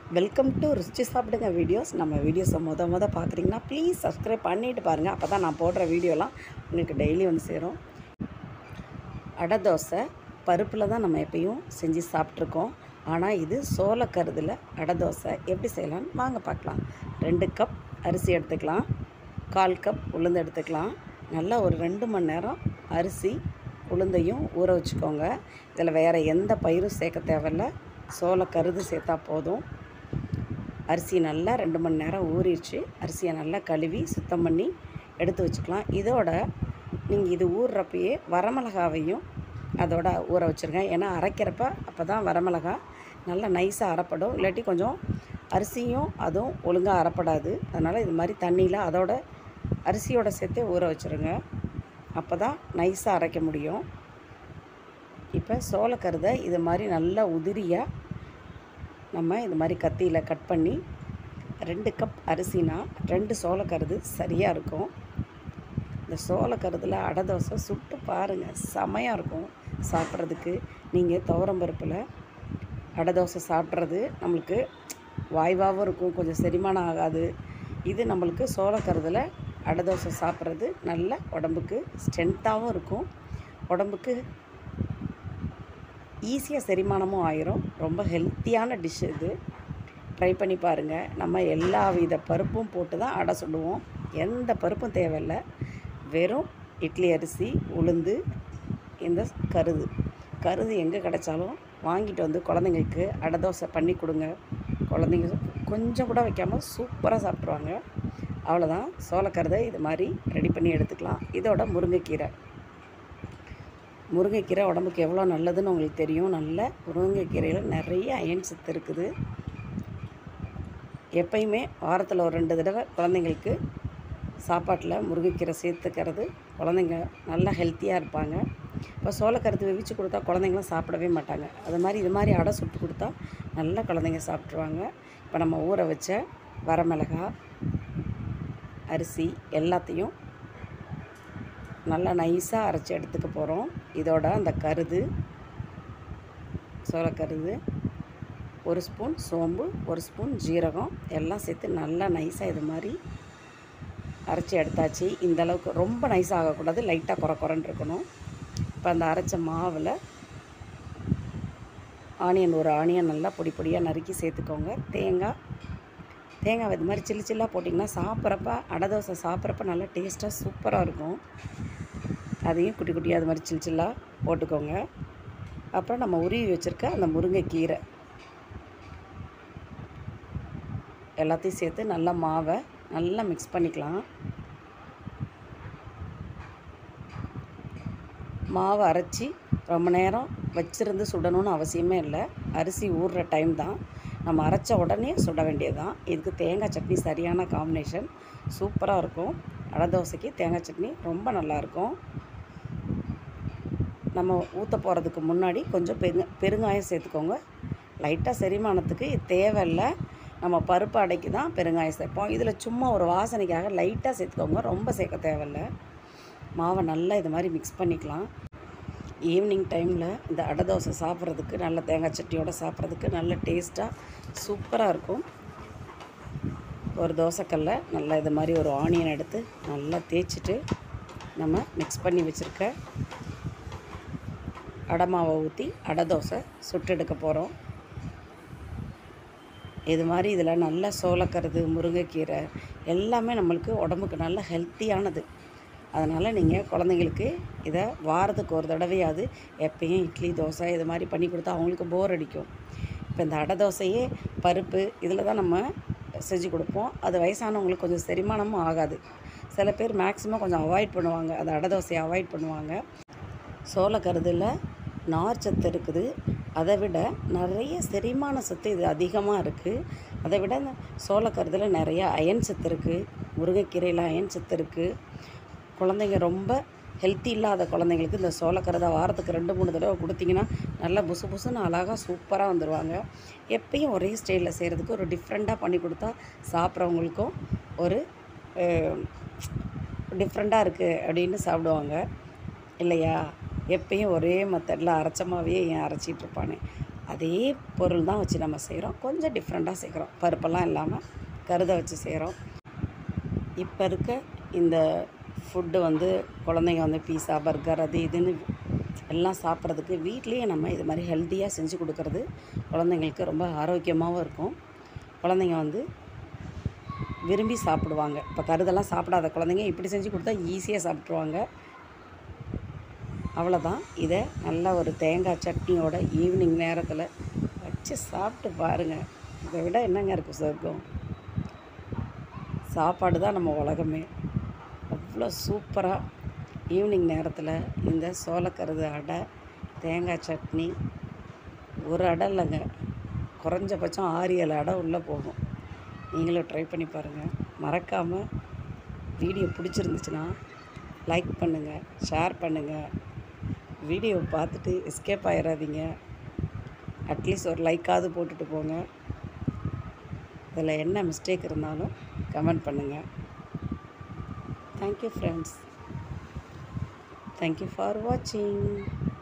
welcome to ருச்சி சாப்பிடுங்க videos நம்ம வீடியோஸை மொத மொத பார்க்குறீங்கன்னா ப்ளீஸ் சப்ஸ்கிரைப் பண்ணிட்டு பாருங்கள் அப்போ தான் நான் போடுற வீடியோலாம் உங்களுக்கு டெய்லி வந்து சேரும் அடை தோசை பருப்பில் தான் நம்ம எப்பயும் செஞ்சு சாப்பிட்ருக்கோம் ஆனால் இது சோளக்கருதில் அடை தோசை எப்படி செய்யலாம்னு வாங்க பார்க்கலாம் ரெண்டு கப் அரிசி எடுத்துக்கலாம் கால் கப் உளுந்து எடுத்துக்கலாம் நல்லா ஒரு ரெண்டு மணி நேரம் அரிசி உளுந்தையும் ஊற வச்சுக்கோங்க இதில் வேறு எந்த பயிரும் சேர்க்க தேவையில்ல சோளக்கருது சேர்த்தா போதும் அரிசி நல்லா ரெண்டு மணி நேரம் ஊறிடுச்சு அரிசியை நல்லா கழுவி சுத்தம் பண்ணி எடுத்து வச்சுக்கலாம் இதோட நீங்கள் இது ஊறுறப்பயே வரமிளகாவையும் அதோட ஊற வச்சுருங்க ஏன்னா அரைக்கிறப்ப அப்போ தான் வரமிளகா நல்லா நைஸாக அரைப்படும் இல்லாட்டி கொஞ்சம் அரிசியும் அதுவும் ஒழுங்காக அரைப்படாது அதனால் இது மாதிரி தண்ணியில் அதோட அரிசியோட சேர்த்தே ஊற வச்சுருங்க அப்போ தான் நைஸாக அரைக்க முடியும் இப்போ சோளக்கருதை இது மாதிரி நல்லா உதிரியாக நம்ம இது மாதிரி கத்தியில் கட் பண்ணி ரெண்டு கப் அரிசினா ரெண்டு சோளக்கருது சரியாக இருக்கும் இந்த சோளக்கருதில் அடை தோசை சுட்டு பாருங்கள் செமையாக இருக்கும் சாப்பிட்றதுக்கு நீங்கள் துவரம்பருப்பில் அடை தோசை சாப்பிட்றது நம்மளுக்கு வாய்வாகவும் இருக்கும் கொஞ்சம் செரிமானம் ஆகாது இது நம்மளுக்கு சோளக்கருதில் அடை தோசை சாப்பிட்றது நல்ல உடம்புக்கு ஸ்ட்ரென்த்தாகவும் இருக்கும் உடம்புக்கு ஈஸியாக செரிமானமும் ஆயிரும் ரொம்ப ஹெல்த்தியான டிஷ் இது ட்ரை பண்ணி பாருங்கள் நம்ம எல்லா வித பருப்பும் போட்டு தான் அடை சுடுவோம் எந்த பருப்பும் தேவையில்லை வெறும் இட்லி அரிசி உளுந்து இந்த கருது கருது எங்கே கிடைச்சாலும் வாங்கிட்டு வந்து குழந்தைங்களுக்கு அடை தோசை பண்ணி கொடுங்க குழந்தைங்க கொஞ்சம் கூட வைக்காமல் சூப்பராக சாப்பிட்ருவாங்க அவ்வளோதான் சோளக்கருதை இது மாதிரி ரெடி பண்ணி எடுத்துக்கலாம் இதோட முருங்கைக்கீரை முருங்கைக்கீரை உடம்புக்கு எவ்வளோ நல்லதுன்னு உங்களுக்கு தெரியும் நல்ல முருங்கைக்கீரையில் நிறைய அயன் சத்து இருக்குது எப்பயுமே வாரத்தில் ஒரு ரெண்டு தடவை குழந்தைங்களுக்கு சாப்பாட்டில் முருங்கைக்கீரை சேர்த்துக்கிறது குழந்தைங்க நல்லா ஹெல்த்தியாக இருப்பாங்க இப்போ சோளக்கருத்து வெவிச்சு கொடுத்தா குழந்தைங்களாம் சாப்பிடவே மாட்டாங்க அது மாதிரி இது மாதிரி அடை சுட்டு கொடுத்தா நல்லா குழந்தைங்க சாப்பிட்ருவாங்க இப்போ நம்ம ஊற வச்ச வரமிளகா அரிசி எல்லாத்தையும் நல்லா நைஸாக அரைச்சி எடுத்துக்க போகிறோம் இதோட அந்த கருது சோளக்கருது ஒரு ஸ்பூன் சோம்பு ஒரு ஸ்பூன் ஜீரகம் எல்லாம் சேர்த்து நல்லா நைஸாக இது மாதிரி அரைச்சி எடுத்தாச்சு இந்த அளவுக்கு ரொம்ப நைஸாக ஆகக்கூடாது லைட்டாக குறை குறைன்னு இருக்கணும் இப்போ அந்த அரைச்ச மாவில் ஆனியன் ஒரு ஆனியன் நல்லா பொடி பொடியாக நறுக்கி சேர்த்துக்கோங்க தேங்காய் தேங்காய் இது மாதிரி சில்லு சில்லாக போட்டிங்கன்னா சாப்பிட்றப்ப அடை தோசை சாப்பிட்றப்ப நல்லா டேஸ்ட்டாக சூப்பராக இருக்கும் அதையும் குட்டி குட்டியாக அது மாதிரி சில்லு சில்லாக போட்டுக்கோங்க அப்புறம் நம்ம உருவி வச்சுருக்க அந்த முருங்கைக்கீரை எல்லாத்தையும் சேர்த்து நல்லா மாவை நல்லா மிக்ஸ் பண்ணிக்கலாம் மாவை அரைச்சி ரொம்ப நேரம் வச்சிருந்து சுடணும்னு அவசியமே இல்லை அரிசி ஊறுற டைம் தான் நம்ம அரைச்ச உடனே சுட வேண்டியது தான் இதுக்கு தேங்காய் சட்னி சரியான காம்பினேஷன் சூப்பராக இருக்கும் அடை தோசைக்கு தேங்காய் சட்னி ரொம்ப நல்லாயிருக்கும் நம்ம ஊற்ற போகிறதுக்கு முன்னாடி கொஞ்சம் பெருங்க பெருங்காயம் சேர்த்துக்கோங்க லைட்டாக செரிமானத்துக்கு தேவையில்லை நம்ம பருப்பு அடைக்கு தான் பெருங்காயம் சேர்ப்போம் இதில் சும்மா ஒரு வாசனைக்காக லைட்டாக சேர்த்துக்கோங்க ரொம்ப சேர்க்க தேவையில்ல மாவை நல்லா இது மாதிரி மிக்ஸ் பண்ணிக்கலாம் ஈவினிங் டைமில் இந்த அடை தோசை சாப்பிட்றதுக்கு நல்ல தேங்காய் சட்டியோடு சாப்பிட்றதுக்கு நல்ல டேஸ்ட்டாக சூப்பராக இருக்கும் ஒரு தோசைக்கல்ல நல்லா இது மாதிரி ஒரு ஆனியன் எடுத்து நல்லா தேய்ச்சிட்டு நம்ம மிக்ஸ் பண்ணி வச்சுருக்க அடை மாவை ஊற்றி அடை தோசை சுட்டு எடுக்க போகிறோம் இது மாதிரி இதில் நல்ல சோளக்கருது முருங்கைக்கீரை எல்லாமே நம்மளுக்கு உடம்புக்கு நல்ல ஹெல்த்தியானது அதனால் நீங்கள் குழந்தைங்களுக்கு இதை வாரத்துக்கு ஒரு தடவையாவது எப்பயும் இட்லி தோசை இது மாதிரி பண்ணி கொடுத்தா அவங்களுக்கு போர் அடிக்கும் இப்போ இந்த அடை தோசையே பருப்பு இதில் தான் நம்ம செஞ்சு கொடுப்போம் அது வயசானவங்களுக்கு கொஞ்சம் செரிமானமும் ஆகாது சில பேர் மேக்ஸிமம் கொஞ்சம் அவாய்ட் பண்ணுவாங்க அந்த அடை தோசையை அவாய்ட் பண்ணுவாங்க சோளக்கருதில் நார் சத்து இருக்குது அதை விட நிறைய செரிமான சத்து இது அதிகமாக இருக்குது அதை விட இந்த சோளக்கருதில் நிறைய அயன் சத்து இருக்குது முருங்கைக்கீரையில் அயன் சத்து இருக்குது குழந்தைங்க ரொம்ப ஹெல்த்தி இல்லாத குழந்தைங்களுக்கு இந்த சோளக்கருதை வாரத்துக்கு ரெண்டு மூணு தடவை கொடுத்தீங்கன்னா நல்லா புசு புசுன்னு அழகாக சூப்பராக வந்துடுவாங்க எப்பயும் ஒரே ஸ்டைலில் செய்கிறதுக்கு ஒரு டிஃப்ரெண்ட்டாக பண்ணி கொடுத்தா சாப்பிட்றவங்களுக்கும் ஒரு டிஃப்ரெண்ட்டாக இருக்குது அப்படின்னு சாப்பிடுவாங்க இல்லையா எப்பயும் ஒரே மெத்தடில் அரைச்சமாவே ஏன் அரைச்சிட்டு இருப்பானே அதே பொருள் தான் வச்சு நம்ம செய்கிறோம் கொஞ்சம் டிஃப்ரெண்ட்டாக செய்கிறோம் பருப்பெல்லாம் இல்லாமல் கருதை வச்சு செய்கிறோம் இப்போ இருக்க இந்த ஃபுட்டு வந்து குழந்தைங்க வந்து பீஸா பர்கர் அது இதுன்னு எல்லாம் சாப்பிட்றதுக்கு வீட்லேயே நம்ம இது மாதிரி ஹெல்த்தியாக செஞ்சு கொடுக்கறது குழந்தைங்களுக்கு ரொம்ப ஆரோக்கியமாகவும் இருக்கும் குழந்தைங்க வந்து விரும்பி சாப்பிடுவாங்க இப்போ கருதெல்லாம் சாப்பிடாத குழந்தைங்க இப்படி செஞ்சு கொடுத்தா ஈஸியாக சாப்பிட்ருவாங்க அவ்வளோதான் இதை நல்ல ஒரு தேங்காய் சட்னியோட ஈவினிங் நேரத்தில் வச்சு சாப்பிட்டு பாருங்கள் இதை விட என்னங்க இருக்குது சொர்க்கம் சாப்பாடு தான் நம்ம உலகமே அவ்வளோ சூப்பராக ஈவினிங் நேரத்தில் இந்த சோளக்கருது அடை தேங்காய் சட்னி ஒரு அடை இல்லைங்க குறைஞ்சபட்சம் ஆறு ஏழு அடை உள்ளே போகும் நீங்களும் ட்ரை பண்ணி பாருங்கள் மறக்காமல் வீடியோ பிடிச்சிருந்துச்சுன்னா லைக் பண்ணுங்கள் ஷேர் பண்ணுங்கள் வீடியோ பார்த்துட்டு எஸ்கேப் ஆயிடாதீங்க அட்லீஸ்ட் ஒரு லைக்காவது போட்டுட்டு போங்க இதில் என்ன மிஸ்டேக் இருந்தாலும் கமெண்ட் பண்ணுங்கள் தேங்க்யூ ஃப்ரெண்ட்ஸ் தேங்க்யூ ஃபார் வாட்சிங்